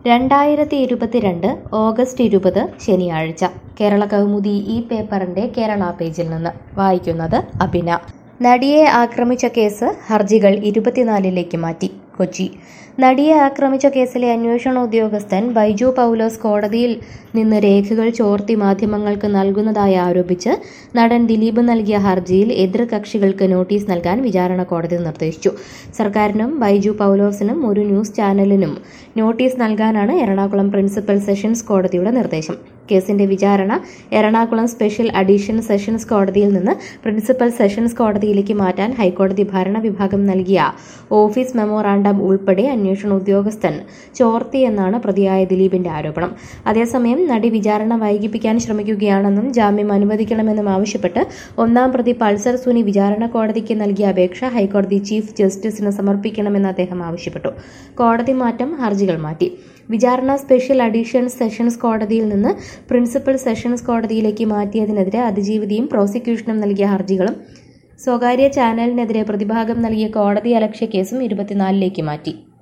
രണ്ടായിരത്തി ഇരുപത്തിരണ്ട് ഓഗസ്റ്റ് ഇരുപത് ശനിയാഴ്ച കേരള കൗമുദി ഈ പേപ്പറിന്റെ കേരള പേജിൽ നിന്ന് വായിക്കുന്നത് അഭിന നടിയെ ആക്രമിച്ച കേസ് ഹർജികൾ ഇരുപത്തിനാലിലേക്ക് മാറ്റി കൊച്ചി നടിയെ ആക്രമിച്ച കേസിലെ അന്വേഷണ ഉദ്യോഗസ്ഥൻ ബൈജു പൗലോസ് കോടതിയിൽ നിന്ന് രേഖകൾ ചോർത്തി മാധ്യമങ്ങൾക്ക് നൽകുന്നതായി ആരോപിച്ച് നടൻ ദിലീപ് നൽകിയ ഹർജിയിൽ എതിർ കക്ഷികൾക്ക് നോട്ടീസ് നൽകാൻ വിചാരണ കോടതി നിർദ്ദേശിച്ചു സർക്കാരിനും ബൈജു പൗലോസിനും ഒരു ന്യൂസ് ചാനലിനും നോട്ടീസ് നൽകാനാണ് എറണാകുളം പ്രിൻസിപ്പൽ സെഷൻസ് കോടതിയുടെ നിർദ്ദേശം കേസിന്റെ വിചാരണ എറണാകുളം സ്പെഷ്യൽ അഡീഷൻ സെഷൻസ് കോടതിയിൽ നിന്ന് പ്രിൻസിപ്പൽ സെഷൻസ് കോടതിയിലേക്ക് മാറ്റാൻ ഹൈക്കോടതി ഭരണവിഭാഗം നൽകിയ ഓഫീസ് മെമ്മോറാണ്ടം ഉൾപ്പെടെ അന്വേഷണ ഉദ്യോഗസ്ഥൻ ചോർത്തി എന്നാണ് പ്രതിയായ ദിലീപിന്റെ ആരോപണം അതേസമയം നടി വിചാരണ വൈകിപ്പിക്കാൻ ശ്രമിക്കുകയാണെന്നും ജാമ്യം അനുവദിക്കണമെന്നും ആവശ്യപ്പെട്ട് ഒന്നാം പ്രതി പൾസർ സുനി വിചാരണ കോടതിക്ക് നൽകിയ അപേക്ഷ ഹൈക്കോടതി ചീഫ് ജസ്റ്റിസിന് സമർപ്പിക്കണമെന്ന് അദ്ദേഹം ആവശ്യപ്പെട്ടു കോടതി മാറ്റം ഹർജികൾ മാറ്റി വിചാരണ സ്പെഷ്യൽ അഡീഷൻ സെഷൻസ് കോടതിയിൽ നിന്ന് പ്രിൻസിപ്പൽ സെഷൻസ് കോടതിയിലേക്ക് മാറ്റിയതിനെതിരെ അതിജീവിതയും പ്രോസിക്യൂഷനും നൽകിയ ഹർജികളും സ്വകാര്യ ചാനലിനെതിരെ പ്രതിഭാഗം നൽകിയ കോടതി അലക്ഷ്യ കേസും ഇരുപത്തിനാലിലേക്ക് മാറ്റി